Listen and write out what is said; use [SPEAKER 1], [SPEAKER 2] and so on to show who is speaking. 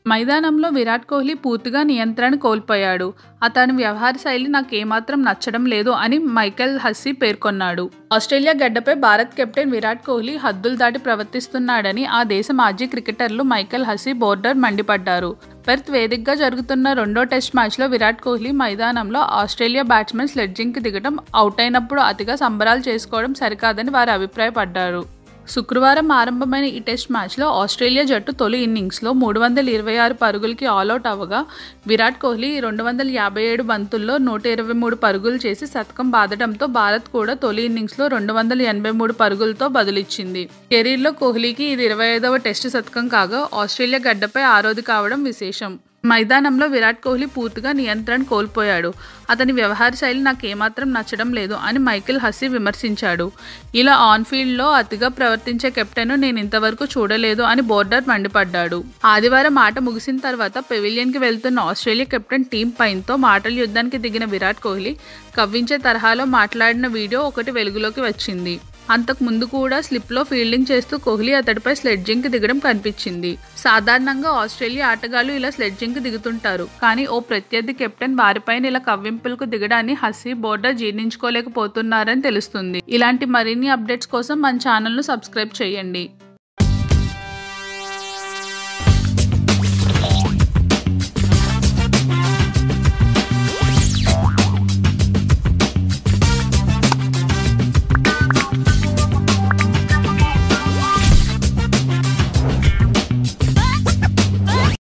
[SPEAKER 1] మైదానంలో విరాట్ కోహ్లీ పూర్తిగా నియంత్రణ కోల్పోయాడు అతని వ్యవహార శైలి నాకు ఏమాత్రం నచ్చడం లేదు అని మైకెల్ హస్సీ పేర్కొన్నాడు ఆస్ట్రేలియా గడ్డపై భారత్ కెప్టెన్ విరాట్ కోహ్లీ హద్దులు దాటి ప్రవర్తిస్తున్నాడని ఆ దేశ మాజీ క్రికెటర్లు మైకెల్ హస్సీ బోర్డర్ మండిపడ్డారు పెర్త్ వేదికగా జరుగుతున్న రెండో టెస్ట్ మ్యాచ్లో విరాట్ కోహ్లీ మైదానంలో ఆస్ట్రేలియా బ్యాట్స్మెన్ స్లెడ్జింగ్కి దిగడం అవుట్ అయినప్పుడు అతిగా సంబరాలు చేసుకోవడం సరికాదని వారు అభిప్రాయపడ్డారు శుక్రవారం ఆరంభమైన ఈ టెస్ట్ మ్యాచ్లో ఆస్ట్రేలియా జట్టు తొలి ఇన్నింగ్స్లో మూడు వందల ఇరవై ఆరు పరుగులకి ఆల్అవుట్ అవ్వగా విరాట్ కోహ్లీ రెండు వందల యాభై ఏడు బంతుల్లో నూట ఇరవై మూడు పరుగులు చేసి శతకం బాదడంతో భారత్ కూడా తొలి ఇన్నింగ్స్లో రెండు వందల ఎనభై మూడు పరుగులతో బదులిచ్చింది కెరీర్లో కోహ్లీకి ఇది ఇరవై ఐదవ టెస్ట్ శతకం కాగా ఆస్ట్రేలియా గడ్డపై ఆరోది కావడం విశేషం మైదానంలో విరాట్ కోహ్లీ పూర్తిగా నియంత్రణ కోల్పోయాడు అతని వ్యవహార శైలి నాకు ఏమాత్రం నచ్చడం లేదు అని మైకిల్ హస్సీ విమర్శించాడు ఇలా ఆన్ ఫీల్డ్లో అతిగా ప్రవర్తించే కెప్టెన్ నేను ఇంతవరకు చూడలేదు అని బోర్డర్ మండిపడ్డాడు ఆదివారం ఆట ముగిసిన తర్వాత పెవిలియన్కి వెళ్తున్న ఆస్ట్రేలియా కెప్టెన్ టీమ్ పైన్తో మాటల యుద్ధానికి దిగిన విరాట్ కోహ్లీ కవ్వించే తరహాలో మాట్లాడిన వీడియో ఒకటి వెలుగులోకి వచ్చింది అంతకు ముందు కూడా స్లిప్లో ఫీల్డింగ్ చేస్తూ కోహ్లీ అతడిపై స్లెడ్జింగ్కి దిగడం కనిపించింది సాధారణంగా ఆస్ట్రేలియా ఆటగాళ్లు ఇలా స్లెడ్జింగ్కి దిగుతుంటారు కానీ ఓ ప్రత్యర్థి కెప్టెన్ వారిపైన ఇలా కవ్వింపులకు దిగడాన్ని హసీ బోర్డర్ జీర్ణించుకోలేకపోతున్నారని తెలుస్తుంది ఇలాంటి మరిన్ని అప్డేట్స్ కోసం మన ఛానల్ను సబ్స్క్రైబ్ చేయండి